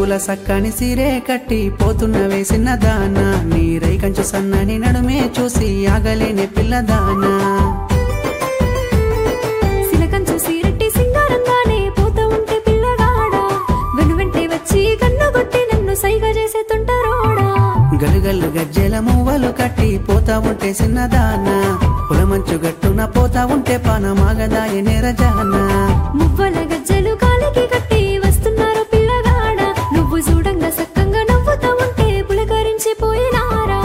సోకుల సక్కని సిరే కట్టి పోతున్న వేసిన దాన నీరై కంచు సన్నని నడుమే చూసి ఆగలేని పిల్లదానా సిలకంచు సీరట్టి సింగారంగానే పోతూ ఉంటే పిల్లగాడా వెను వెంటే వచ్చి కన్ను కొట్టి నన్ను సైగ చేసే తుంటరోడా గలుగల్లు గజ్జెల మువ్వలు కట్టి పోతా ఉంటే సిన్నదానా పులమంచు గట్టున పోతా ఉంటే పానమాగదాయ నెరజానా మువ్వల గజ్జలు కాలికి కట్టి వస్తున్నారు పిల్లగాడా నువ్వు చూడంగా సక్కంగా నవ్వుతూ ఉంటే పులకరించి పోయినారా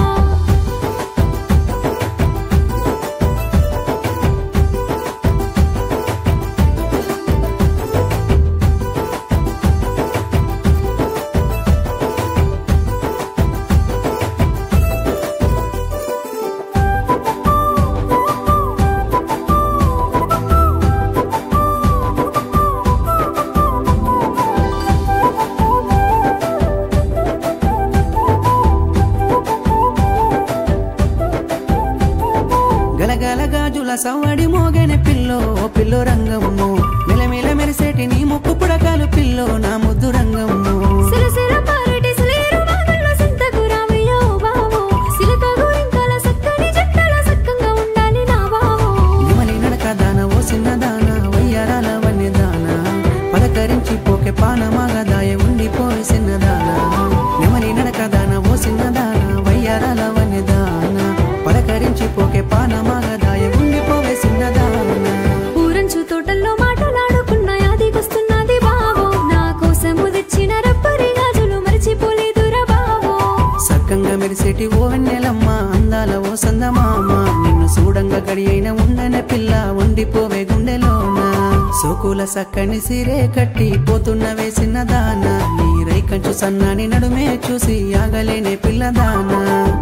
గలగల గాజుల సవ్వడి మోగని పిల్లో ఓ పిల్లో రంగమ్ము మెలమెల మెరిసేటి నీ ముక్కు పుడకాలు పిల్లో నా ముద్దు రంగమ్ము సిరసిర పారేటి సిలేరు వాగుల్లో సింతకు రావయ్యో బావో సిలక గోరింకల సక్కని జట్టల సక్కంగా ఉండాలి నా బావో నిమలి నడక దాన ఓ చిన్న దాన వయ్యారాల వన్య దాన పలకరించి పోకే పానమాగదాయ ఉండిపోయి చిన్నదాన నెమలి నడక దాన ఓ చిన్న దాన వయ్యారాల వన్య దాన పలకరించి పోకే పానమాగదాయ ఉండిపోవే చిన్నదాన ఊరంచు తోటల్లో మాటలాడుకున్న యాదికొస్తున్నది బావో నా కోసము తెచ్చిన రబ్బరి గాజులు మరిచిపోలేదురా బావో సక్కంగా మెరిసేటి ఓ వెన్నెలమ్మ అందాల ఓ సందమామ నిన్ను చూడంగా గడి అయిన ఉండనే పిల్ల ఉండిపోవే గుండెలోన సోకుల సక్కని సిరే కట్టి పోతున్న వేసిన దాన నీరై కంచు సన్నాని నడుమే చూసి ఆగలేనే పిల్లదానా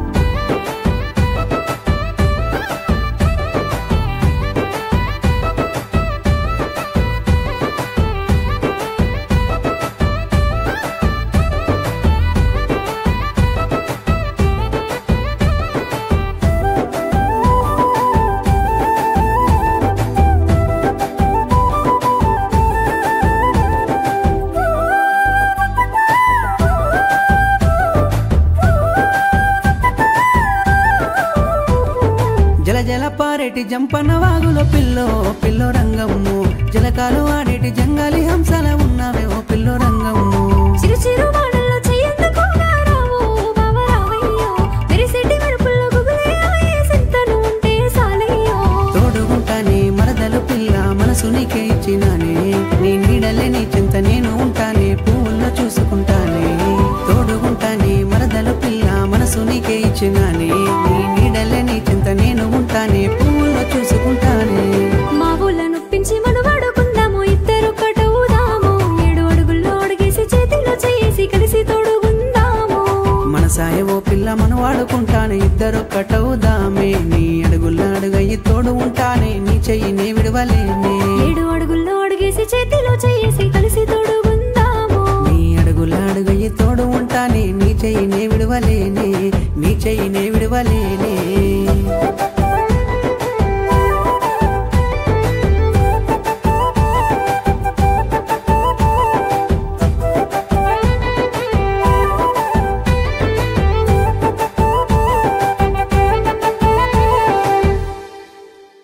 జల జల పారేటి జంపన్న వాగులో పిల్లో పిల్లో రంగమ్ము జలకాలు ఆడేటి జంగాలి హంసల ఉన్నావే ఓ పిల్లో రంగమ్ము చిరు చిరు వాడల్లో చెయ్యందుకు రావో బావ రావయ్యో మెరిసేటి మెరుపుల్లో గుబులయ్యో ఏ సింతను ఉంటే సాలయ్యో తోడుగుంటానే మరదలు పిల్ల మనసు నీకే ఇచ్చినానే నీ నీడలే నీ చింత నేను ఉంటానే పువ్వుల్లో చూసుకుంటానే తోడుగుంటానే మరదలు పిల్ల మనసు నీకే ఇచ్చినానే నీ నీడలే నీ చింత నేను ఉంటానే పువ్వుల్లో చూసుకుంటానే మా ఊళ్ళ నొప్పించి మనం వాడుకుందాము ఇద్దరు కటవుదాము ఏడు అడుగుల్లో అడిగేసి చేతిలో చేసి కలిసి తోడుగుందాము మనసాయ ఓ పిల్ల మనం వాడుకుంటానే ఇద్దరు కటవుదామే నీ అడుగుల అడుగయ్యి తోడు ఉంటానే నీ చెయ్యి నీ విడవలేనే ఏడు అడుగుల్లో అడిగేసి చేతిలో చేసి కలిసి తోడుగుందాము నీ అడుగుల అడుగయ్యి తోడు ఉంటానే నీ చెయ్యి నే విడవలేనే నీ చెయ్యి నే విడవలేనే